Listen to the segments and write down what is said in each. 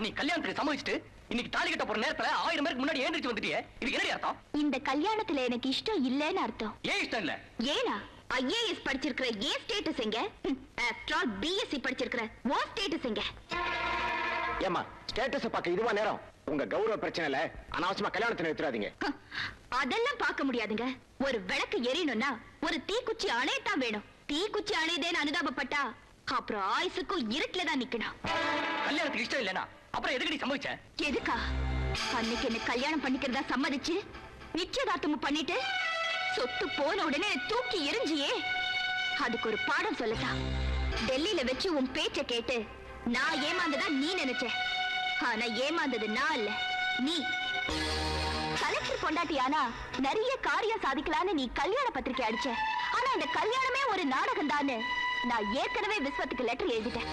நீ கல்யாணத்துக்கு சம்மதிச்சுட்டு இன்னைக்கு தாலி கட்ட போற நேரத்துல ஆயிரம் பேருக்கு முன்னாடி ஏந்திரிச்சு வந்துட்டியே இதுக்கு என்னடி அர்த்தம் இந்த கல்யாணத்துல எனக்கு இஷ்டம் இல்லைன்னு அர்த்தம் ஏன் இஷ்டம் இல்ல ஏனா ஐஏஎஸ் படிச்சிருக்கிற ஏன் ஸ்டேட்டஸ் எங்க ஆஃப்டர் ஆல் பிஎஸ்சி படிச்சிருக்கிற ஓ ஸ்டேட்டஸ் எங்க ஏமா ஸ்டேட்டஸ் பார்க்க இதுவா நேரம் உங்க கௌரவ பிரச்சனை இல்ல அனாவசியமா கல்யாணத்தை நிறுத்துறாதீங்க ஹம், அதெல்லாம் பார்க்க முடியாதுங்க ஒரு விளக்கு எரியணும்னா ஒரு தீக்குச்சி அணையத்தான் வேணும் தீக்குச்சி அணையதேன்னு அனுதாபப்பட்டா அப்புறம் ஆயுசுக்கும் இருட்டுல தான் நிக்கணும் கல்யாணத்துக்கு இஷ்டம் இல்லனா அப்புறம் எதுக்கடி சம்மதிச்ச எதுக்கா அன்னைக்கு என்ன கல்யாணம் பண்ணிக்கிறதா சம்மதிச்சு நிச்சயதார்த்தமும் பண்ணிட்டு சொத்து போன உடனே என்னை தூக்கி எரிஞ்சியே அதுக்கு ஒரு பாடம் சொல்லட்டா டெல்லியில வச்சு உன் பேச்ச கேட்டு நான் ஏமாந்ததா நீ நினைச்ச ஆனா ஏமாந்தது நான் இல்ல நீ கலெக்டர் பொண்டாட்டியானா நிறைய காரியம் சாதிக்கலான்னு நீ கல்யாண பத்திரிக்கை அடிச்ச ஆனா இந்த கல்யாணமே ஒரு நாடகம் நான் ஏற்கனவே விஸ்வத்துக்கு லெட்டர் எழுதிட்டேன்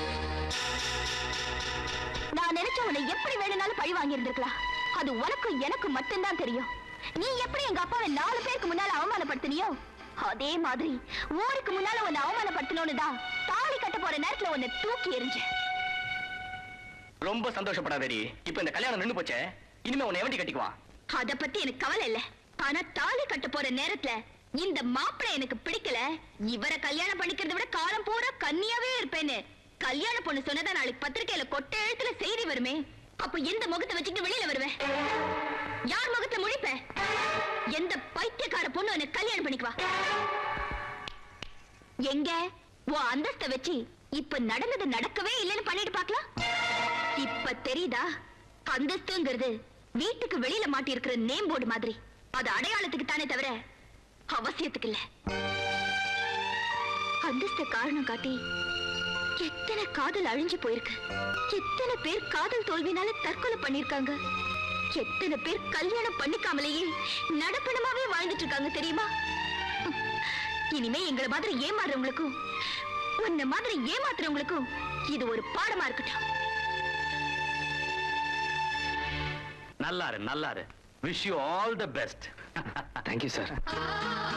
நான் நினைச்ச உன்னை எப்படி வேணும்னாலும் பழி வாங்கி இருந்திருக்கலாம் அது உனக்கும் எனக்கு மட்டும்தான் தெரியும் நீ எப்படி எங்க அப்பாவை நாலு பேருக்கு முன்னால அவமானப்படுத்தினியோ அதே மாதிரி ஊருக்கு முன்னால உன்னை அவமானப்படுத்தணும்னு தான் தாலி கட்ட போற நேரத்துல உன்னை தூக்கி எறிஞ்ச ரொம்ப சந்தோஷப்படாதடி இப்ப இந்த கல்யாணம் நின்னு போச்சே இனிமே உன்னை எவண்டி கட்டிக்குவான் அத பத்தி எனக்கு கவலை இல்ல ஆனா தாலி கட்ட போற நேரத்துல இந்த மாப்பிள்ளை எனக்கு பிடிக்கல இவரை கல்யாணம் பண்ணிக்கிறத விட காலம் பூரா கன்னியாவே இருப்பேன்னு கல்யாண பொண்ணு சொன்னதா நாளைக்கு பத்திரிக்கையில கொட்ட எழுத்துல செய்தி வருமே அப்ப எந்த முகத்தை வச்சுட்டு வெளியில வருவேன் யார் முகத்தை முழிப்ப எந்த பைத்தியக்கார பொண்ணு என்ன கல்யாணம் பண்ணிக்குவா எங்க உன் அந்தஸ்த வச்சு இப்ப நடந்தது நடக்கவே இல்லைன்னு பண்ணிட்டு பார்க்கலாம் இப்ப தெரியுதா அந்தஸ்துங்கிறது வீட்டுக்கு வெளியில மாட்டி இருக்கிற நேம் போர்டு மாதிரி அது அடையாளத்துக்கு தானே தவிர அவசியத்துக்கு இல்ல அந்தஸ்த காரணம் காட்டி எத்தனை காதல் அழிஞ்சு போயிருக்கு எத்தனை பேர் காதல் தோல்வினால தற்கொலை பண்ணிருக்காங்க எத்தனை பேர் கல்யாணம் பண்ணிக்காமலேயே நடப்பணமாவே வாழ்ந்துட்டு இருக்காங்க தெரியுமா இனிமே எங்களை மாதிரி ஏமாறுறவங்களுக்கும் உன்ன மாதிரி ஏமாத்துறவங்களுக்கும் இது ஒரு பாடமா இருக்கட்டும் நல்லாரு நல்லாரு wish you all the best thank you sir